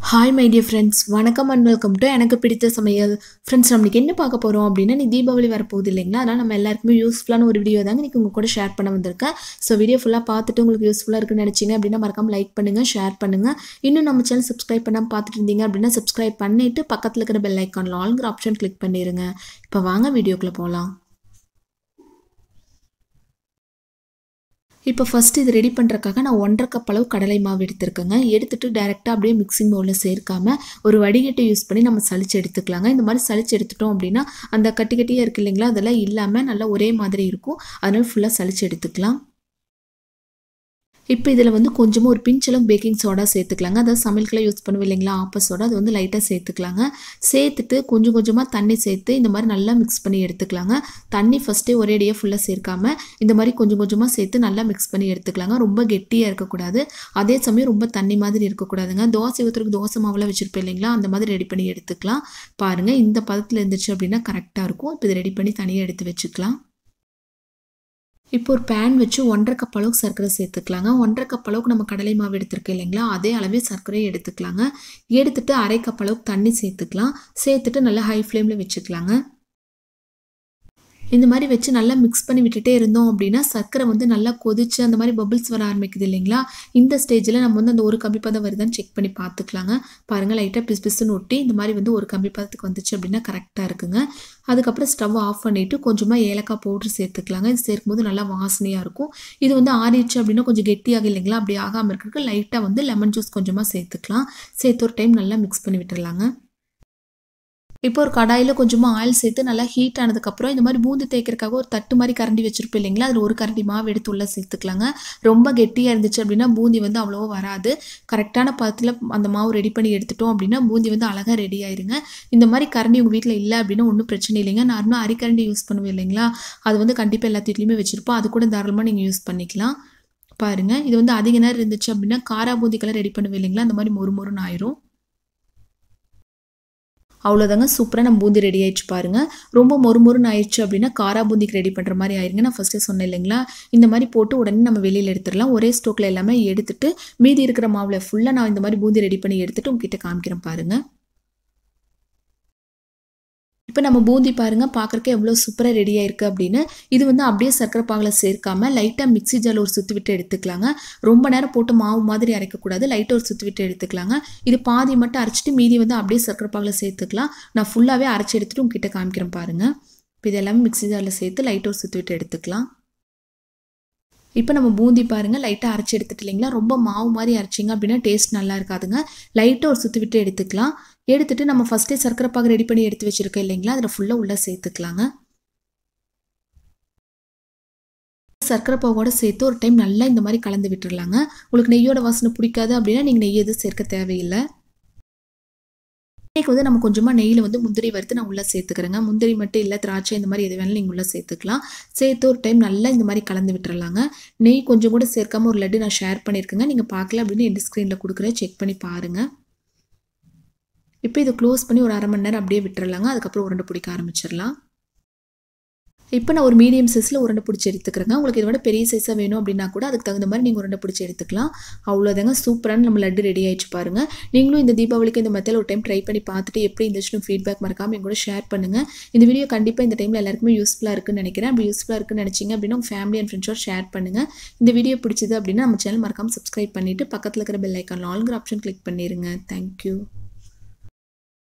hi my dear friends வணக்கம் and welcome to எனக்கு பிடித்த சமையல் ஃப்ரெண்ட்ஸ் நம்மளுக்கு என்ன பார்க்க போகிறோம் அப்படின்னா நீ தீபாவளி வரப்போகுது இல்லைங்களா அதனால் நம்ம எல்லாருக்குமே யூஸ்ஃபுல்லான ஒரு வீடியோ தாங்க இன்றைக்கி உங்கள் கூட ஷேர் பண்ண வந்திருக்கேன் ஸோ வீடியோ ஃபுல்லாக பார்த்துட்டு உங்களுக்கு யூஸ்ஃபுல்லாக இருக்குன்னு நினச்சிங்க அப்படின்னா மறக்காம லைக் பண்ணுங்கள் ஷேர் பண்ணுங்கள் இன்னும் நம்ம சேனல் சப்ஸ்கிரைப் பண்ணாமல் பார்த்துட்டு இருந்தீங்க அப்படின்னா சப்ஸ்கிரைப் பண்ணிவிட்டு பக்கத்தில் இருக்கிற பெல் ஐக்கானில் ஆல்ங்கிற ஆப்ஷன் கிளிக் பண்ணிடுங்க இப்போ வாங்க வீடியோக்குள்ளே போகலாம் இப்போ ஃபஸ்ட்டு இது ரெடி பண்ணுறக்காக நான் ஒன்றரை கப் அளவு கடலை மாவு எடுத்திருக்கேங்க எடுத்துட்டு டேரெக்டாக அப்படியே மிக்சிங் பவுலில் சேர்க்காம ஒரு வடிகட்டை யூஸ் பண்ணி நம்ம சளிச்சு எடுத்துக்கலாங்க இந்த மாதிரி சளிச்சு எடுத்துட்டோம் அப்படின்னா அந்த கட்டி கட்டியாக இருக்கு இல்லைங்களா அதெல்லாம் இல்லாமல் நல்லா ஒரே மாதிரி இருக்கும் அதனால் ஃபுல்லாக சளிச்சு எடுத்துக்கலாம் இப்போ இதில் வந்து கொஞ்சமாக ஒரு பிஞ்சளவு பேக்கிங் சோடா சேர்த்துக்கலாங்க அதாவது சமையலுக்குலாம் யூஸ் பண்ணுவோம் இல்லைங்களா ஆப்ப சோடா அது வந்து லைட்டாக சேர்த்துக்கலாங்க சேர்த்துட்டு கொஞ்சம் கொஞ்சமாக தண்ணி சேர்த்து இந்த மாதிரி நல்லா மிக்ஸ் பண்ணி எடுத்துக்கலாங்க தண்ணி ஃபஸ்ட்டே ஒரேடியாக ஃபுல்லாக சேர்க்காம இந்த மாதிரி கொஞ்சம் கொஞ்சமாக சேர்த்து நல்லா மிக்ஸ் பண்ணி எடுத்துக்கலாங்க ரொம்ப கெட்டியாக இருக்கக்கூடாது அதே சமயம் ரொம்ப தண்ணி மாதிரி இருக்கக்கூடாதுங்க தோசை ஊற்றுறதுக்கு தோசை மாவுலாம் வச்சுருப்பேன் இல்லைங்களா அந்த மாதிரி ரெடி பண்ணி எடுத்துக்கலாம் பாருங்கள் இந்த பதத்தில் இருந்துச்சு அப்படின்னா கரெக்டாக இருக்கும் இப்போ இதை ரெடி பண்ணி தனியாக எடுத்து வச்சுக்கலாம் இப்போ ஒரு பேன் வச்சு ஒன்றரை கப் அளவுக்கு சர்க்கரை சேர்த்துக்கலாங்க ஒன்றரை கப் அளவுக்கு நம்ம கடலை மாவு எடுத்துருக்கோம் இல்லைங்களா அதே அளவே சர்க்கரையை எடுத்துக்கலாங்க எடுத்துட்டு அரை கப் அளவுக்கு தண்ணி சேர்த்துக்கலாம் சேர்த்துட்டு நல்லா ஹை ஃப்ளேமில் வச்சுக்கலாங்க இந்த மாதிரி வச்சு நல்லா மிக்ஸ் பண்ணி விட்டுட்டே இருந்தோம் அப்படின்னா சர்க்கரை வந்து நல்லா கொதிச்சு அந்த மாதிரி பபிள்ஸ் வர ஆரம்பிக்குது இல்லைங்களா இந்த ஸ்டேஜில் நம்ம வந்து அந்த ஒரு கம்பி பதம் வருதான்னு செக் பண்ணி பார்த்துக்கலாங்க பாருங்கள் லைட்டாக பிஸ் பிஸ்ன்னு ஒட்டி இந்த மாதிரி வந்து ஒரு கம்பி பதத்துக்கு வந்துச்சு அப்படின்னா கரெக்டாக இருக்குங்க அதுக்கப்புறம் ஸ்டவ் ஆஃப் பண்ணிவிட்டு கொஞ்சமாக ஏலக்காய் பவுட்ரு சேர்த்துக்கலாங்க இது சேர்க்கும்போது நல்லா வாசனையாக இருக்கும் இது வந்து ஆறிடுச்சு அப்படின்னா கொஞ்சம் கெட்டியாக இல்லைங்களா அப்படி ஆகாமல் இருக்கிறதுக்கு லைட்டாக வந்து லெமன் ஜூஸ் கொஞ்சமாக சேர்த்துக்கலாம் சேர்த்து ஒரு டைம் நல்லா மிக்ஸ் பண்ணி விட்டுறலாங்க இப்போ ஒரு கடாயில் கொஞ்சமாக ஆயில் சேர்த்து நல்லா ஹீட் ஆனதுக்கப்புறம் இந்த மாதிரி பூந்து தேய்க்கிறதுக்காக ஒரு தட்டு மாதிரி கரண்டி வச்சுருப்போம் இல்லைங்களா அதில் ஒரு கரண்டி மாவு எடுத்து உள்ளே சேர்த்துக்கலாங்க ரொம்ப கெட்டியாக இருந்துச்சு அப்படின்னா பூந்தி வந்து அவ்வளோவா வராது கரெக்டான பதத்தில் அந்த மாவு ரெடி பண்ணி எடுத்துட்டோம் அப்படின்னா பூந்தி வந்து அழகாக ரெடி ஆயிருங்க இந்த மாதிரி கரண்டி உங்கள் வீட்டில் இல்லை அப்படின்னா ஒன்றும் பிரச்சனை இல்லைங்க நார்மலாக அரிக்கரண்டி யூஸ் பண்ணுவோம் இல்லைங்களா அது வந்து கண்டிப்பாக எல்லா வீட்லையுமே வச்சுருப்போம் அது கூட தாராளமாக நீங்கள் யூஸ் பண்ணிக்கலாம் பாருங்கள் இது வந்து அதிக நேரம் இருந்துச்சு அப்படின்னா காரா பூந்திக்கெல்லாம் ரெடி பண்ணுவோம் இல்லைங்களா அந்த மாதிரி மொறு மொறுன்னு ஆயிரும் அவ்வளோதாங்க சூப்பராக நம்ம பூந்தி ரெடி ஆயிடுச்சு பாருங்கள் ரொம்ப மொறு மொறுன்னு ஆயிடுச்சு அப்படின்னா காரா பூந்திக்கு ரெடி பண்ணுற மாதிரி ஆயிருங்க நான் ஃபஸ்ட்டே சொன்னேன் இல்லைங்களா இந்த மாதிரி போட்டு உடனே நம்ம வெளியில் எடுத்துடலாம் ஒரே ஸ்டோக்கில் எல்லாமே எடுத்துட்டு மீதி இருக்கிற மாவில் ஃபுல்லாக நான் இந்த மாதிரி பூந்தி ரெடி பண்ணி எடுத்துட்டு உங்ககிட்ட காமிக்கிறேன் பாருங்கள் இப்போ நம்ம பூந்தி பாருங்கள் பார்க்குறக்கு எவ்வளோ சூப்பராக ரெடி ஆயிருக்கு அப்படின்னு இது வந்து அப்படியே சர்க்கரை பாகில் சேர்க்காம லைட்டாக மிக்சி ஜால் ஒரு சுற்றி விட்டு எடுத்துக்கலாங்க ரொம்ப நேரம் போட்டு மாவு மாதிரி அரைக்கக்கூடாது லைட்டாக ஒரு சுற்றி விட்டு எடுத்துக்கலாங்க இது பாதி மட்டும் அரைச்சிட்டு மீதி வந்து அப்படியே சர்க்கரை பாகில் சேர்த்துக்கலாம் நான் ஃபுல்லாகவே அரைச்சி எடுத்துகிட்டு உங்ககிட்ட காமிக்கிறேன் பாருங்கள் இப்போ இது எல்லாமே மிக்சி ஜாலில் சேர்த்து லைட்டாக ஒரு சுற்றி விட்டு எடுத்துக்கலாம் இப்போ நம்ம பூந்தி பாருங்கள் லைட்டாக அரைச்சி எடுத்துட்டு இல்லைங்களா ரொம்ப மாவு மாதிரி அரைச்சிங்க அப்படின்னா டேஸ்ட் நல்லா இருக்காதுங்க லைட்டாக ஒரு சுற்றி விட்டு எடுத்துக்கலாம் எடுத்துட்டு நம்ம ஃபஸ்ட்டே சர்க்கரை பாகு ரெடி பண்ணி எடுத்து வச்சுருக்கோம் இல்லைங்களா அதில் ஃபுல்லாக உள்ளே சேர்த்துக்கலாங்க சர்க்கரை பாவோட சேர்த்து ஒரு டைம் நல்லா இந்த மாதிரி கலந்து விட்டுறலாங்க உங்களுக்கு நெய்யோட வாசனை பிடிக்காது அப்படின்னா நீங்கள் நெய் எதுவும் சேர்க்க தேவையில்லை இன்றைக்கி வந்து நம்ம கொஞ்சமாக நெய்யில் வந்து முந்திரி வறுத்து நான் உள்ளே சேர்த்துக்கிறேங்க முந்திரி மட்டும் இல்லை திராட்சை இந்த மாதிரி எது வேணாலும் நீங்கள் உள்ளே சேர்த்துக்கலாம் சேர்த்து ஒரு டைம் நல்லா இந்த மாதிரி கலந்து விட்டுறலாங்க நெய் கொஞ்சம் கூட சேர்க்காம ஒரு லட்டு நான் ஷேர் பண்ணியிருக்கேங்க நீங்கள் பார்க்கல அப்படின்னு எந்த ஸ்க்ரீனில் கொடுக்குறேன் செக் பண்ணி பாருங்கள் இப்போ இதை க்ளோஸ் பண்ணி ஒரு அரை மணி நேரம் அப்படியே விட்டுறலாங்க அதுக்கப்புறம் உருண்டை பிடிக்க ஆரம்பிச்சிடலாம் இப்போ நான் ஒரு மீடியம் சைஸில் உருண்டை பிடிச்சி எடுத்துக்கிறேங்க உங்களுக்கு இதை விட பெரிய சைஸாக வேணும் அப்படின்னா கூட அதுக்கு தகுந்த மாதிரி நீங்கள் உருண்டை பிடிச்சி எடுத்துக்கலாம் அவ்வளோதாங்க சூப்பரான நம்ம லட்டு ரெடி ஆயிடுச்சு பாருங்கள் நீங்களும் இந்த தீபாவளிக்கு இந்த மெத்தடில் ஒரு டைம் ட்ரை பண்ணி பார்த்துட்டு எப்படி இருந்துச்சுன்னு ஃபீட்பேக் மறக்காமல் என் கூட ஷேர் பண்ணுங்கள் இந்த வீடியோ கண்டிப்பாக இந்த டைமில் எல்லாருக்குமே யூஸ்ஃபுல்லாக இருக்குன்னு நினைக்கிறேன் அப்படி யூஸ்ஃபுல்லாக இருக்குன்னு நினச்சிங்க அப்படின்னா உங்கள் ஃபேமிலி அண்ட் ஃப்ரெண்ட்ஸோட ஷேர் பண்ணுங்கள் இந்த வீடியோ பிடிச்சது அப்படின்னா நம்ம சேனல் மறக்காமல் சப்ஸ்கிரைப் பண்ணிவிட்டு பக்கத்தில் இருக்கிற பெல் ஐக்கான் ஆல்கிற ஆப்ஷன் கிளிக் பண்ணிடுங்க தேங்க்யூ